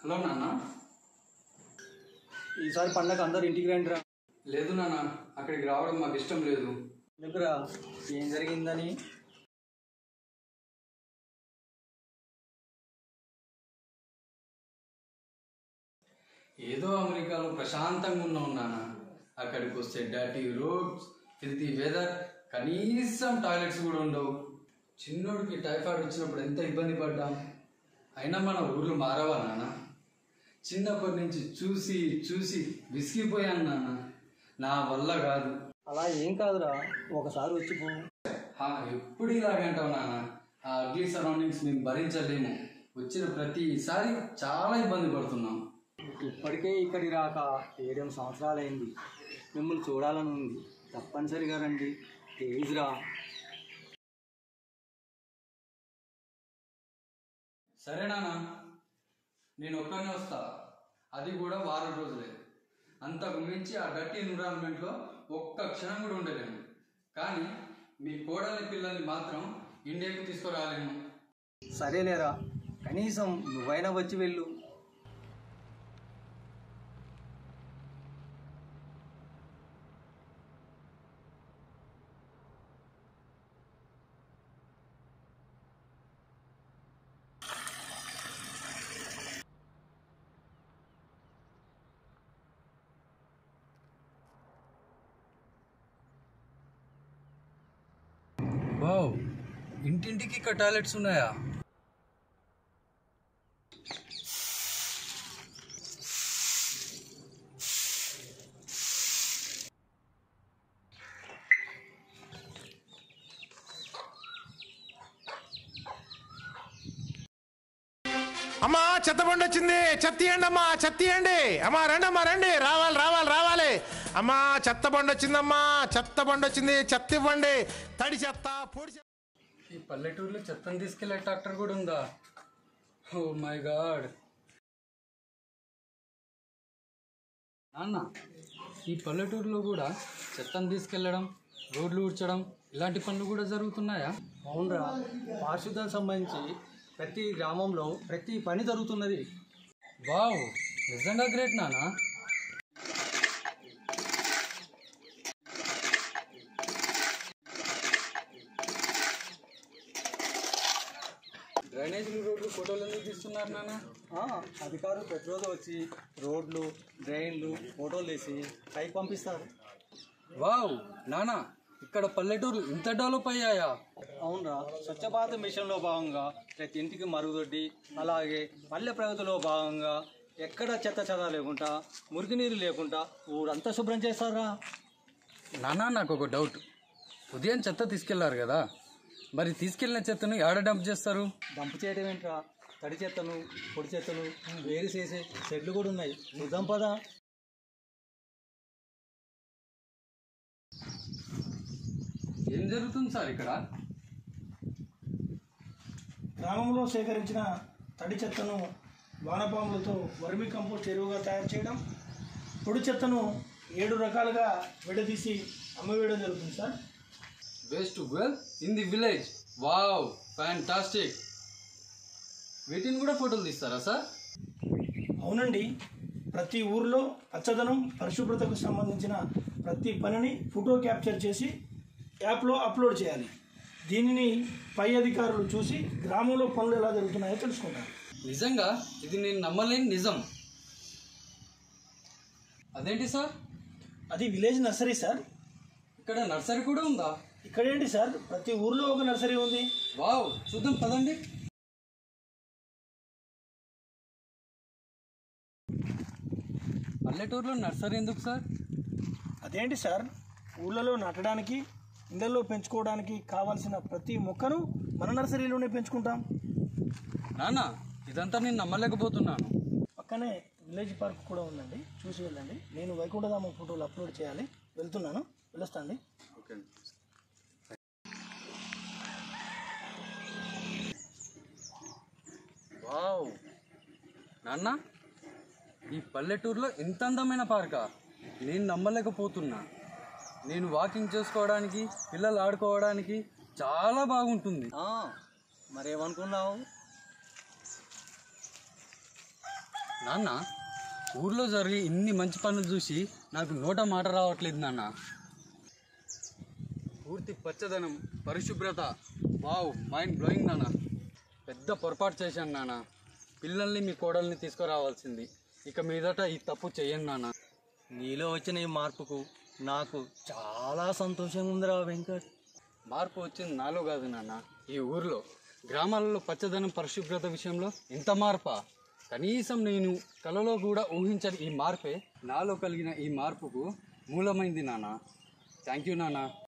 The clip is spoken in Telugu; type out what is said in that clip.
హలో నాన్న ఈసారి పండగ అందరు ఇంటికి రండి రా లేదు నాన్న అక్కడికి రావడం మాకు ఇష్టం లేదు ఎందుకురా ఏం జరిగిందని ఏదో అమెరికాలో ప్రశాంతంగా ఉన్నాం నాన్న అక్కడికి వస్తే డర్టీ రోడ్స్ ఫిల్తీ వెదర్ కనీసం టాయిలెట్స్ కూడా ఉండవు చిన్నోడికి టైఫాయిడ్ వచ్చినప్పుడు ఎంత ఇబ్బంది పడ్డాం అయినా మన ఊర్లు మారవా నాన్న చిన్నప్పటి నుంచి చూసి చూసి విసిగిపోయాను నాన్న నా వల్ల కాదు అలా ఏం కాదురా ఒకసారి వచ్చి పో హా, ఎప్పుడు ఇలాగంటావు నాన్న ఆ అగ్లీ సరౌండింగ్స్ మేము భరించలేము వచ్చిన ప్రతిసారి చాలా ఇబ్బంది పడుతున్నాం ఇప్పటికే ఇక్కడికి రాక ఏడెనిమిది సంవత్సరాలైంది మిమ్మల్ని చూడాలని ఉంది తప్పనిసరిగా రండి ప్లీజ్ రా సరే నాన్న నేను ఒక్కనే వస్తా అది కూడా వారం రోజులే అంతకు మించి ఆ డర్టీ ఎన్విరాన్మెంట్లో ఒక్క క్షణం కూడా ఉండలేను కానీ మీ కోడలి పిల్లల్ని మాత్రం ఇండియాకి తీసుకురాలేను సరేలేరా కనీసం నువ్వైనా వచ్చి వెళ్ళు వావ్ ఇంటింటికి ఇక్కడ టాయిలెట్స్ ఉన్నాయా అమ్మా చెత్త బండి వచ్చింది చెత్త ఇవ్వండి అమ్మా చెత్త ఇవ్వండి అమ్మా రండి అమ్మా రండి రావాలి రావాలి రావాలి అమ్మా చెత్త బండి వచ్చిందమ్మా చెత్త బండి వచ్చింది చెత్త ఇవ్వండి తడి చెత్త పొడి చెత్త ఈ పల్లెటూరులో చెత్తను తీసుకెళ్లే ట్రాక్టర్ కూడా ఉందా ఓ మై గాడ్ నాన్న ఈ పల్లెటూరులో కూడా చెత్తను తీసుకెళ్లడం రోడ్లు ఊడ్చడం ఇలాంటి పనులు కూడా జరుగుతున్నాయా అవునరా పారిశుద్ధ్యం సంబంధించి ప్రతి గ్రామంలో ప్రతి పని జరుగుతున్నది వావ్ నిజంగా గ్రేట్ నాన్న డ్రైనేజీలు రోడ్లు ఫోటోలు ఎందుకు తీస్తున్నారు నాన్న ఆ, అధికారులు ప్రతిరోజు వచ్చి రోడ్లు డ్రైన్లు ఫోటోలు వేసి పైకి పంపిస్తారు వావ్ నానా ఇక్కడ పల్లెటూరు ఇంత డెవలప్ అయ్యాయా అవునరా స్వచ్ఛ భారత్ మిషన్లో భాగంగా ప్రతి ఇంటికి మరుగుదొడ్డి అలాగే పల్లె ప్రగతిలో భాగంగా ఎక్కడ చెత్త చెద లేకుండా మురికినీరు లేకుండా ఊరంతా శుభ్రం చేస్తారా నానా నాకు ఒక డౌట్ ఉదయం చెత్త తీసుకెళ్లారు కదా మరి తీసుకెళ్లిన చెత్తను ఏడ డంప్ చేస్తారు డంప్ చేయడం ఏంట్రా తడి చెత్తను పొడి చెత్తను వేరు చేసే షెడ్లు కూడా ఉన్నాయి చూద్దాం పదా ఏం జరుగుతుంది సార్ ఇక్కడ గ్రామంలో సేకరించిన తడి చెత్తను వానపాములతో వర్మి కంపోస్ట్ ఎరువుగా తయారు చేయడం పొడి చెత్తను ఏడు రకాలుగా విడదీసి అమ్మవేయడం జరుగుతుంది sir waste well in the village wow fantastic వీటిని కూడా ఫోటోలు తీస్తారా సార్ అవునండి ప్రతి ఊర్లో పచ్చదనం పరిశుభ్రతకు సంబంధించిన ప్రతి పనిని ఫోటో క్యాప్చర్ చేసి యాప్లో అప్లోడ్ చేయాలి దీనిని పై అధికారులు చూసి గ్రామంలో పనులు ఎలా జరుగుతున్నాయో తెలుసుకుంటారు నిజంగా ఇది నేను నమ్మలేని నిజం అదేంటి సార్ అది విలేజ్ నర్సరీ సార్ ఇక్కడ నర్సరీ కూడా ఉందా ఇక్కడేంటి సార్ ప్రతి ఊర్లో ఒక నర్సరీ ఉంది వావ్ చూద్దాం పదండి పల్లెటూరులో నర్సరీ ఎందుకు సార్ అదేంటి సార్ ఊళ్ళలో నాటడానికి ఇళ్లలో పెంచుకోవడానికి కావాల్సిన ప్రతి మొక్కను మన నర్సరీలోనే పెంచుకుంటాం నాన్న ఇదంతా నేను నమ్మలేకపోతున్నాను పక్కనే విలేజ్ పార్క్ కూడా ఉందండి చూసి వెళ్ళండి నేను వైకుంఠధామ ఫోటోలు అప్లోడ్ చేయాలి వెళ్తున్నాను వెళ్ళొస్తాండి ఓకే వావ్ నాన్న ఈ పల్లెటూరులో ఇంత అందమైన పార్కా నేను నమ్మలేకపోతున్నా నేను వాకింగ్ చేసుకోవడానికి పిల్లలు ఆడుకోవడానికి చాలా బాగుంటుంది ఆ, మరేమనుకున్నావు నాన్న ఊర్లో జరిగే ఇన్ని మంచి పనులు చూసి నాకు నోట మాట రావట్లేదు నాన్న పూర్తి పచ్చదనం పరిశుభ్రత వావ్ మైండ్ బ్లోయింగ్ నాన్న పెద్ద పొరపాటు చేశాను నాన్న పిల్లల్ని మీ కోడల్ని తీసుకురావాల్సింది ఇక మీదట ఈ తప్పు చెయ్యను నాన్న నీలో వచ్చిన ఈ మార్పుకు నాకు చాలా సంతోషంగా ఉందిరా వెంకట్ మార్పు వచ్చింది నాలో కాదు నాన్న ఈ ఊర్లో గ్రామాలలో పచ్చదనం పరిశుభ్రత విషయంలో ఎంత మార్పా కనీసం నేను కలలో కూడా ఊహించని ఈ మార్పే నాలో కలిగిన ఈ మార్పుకు మూలమైంది నాన్న థ్యాంక్ యూ నాన్న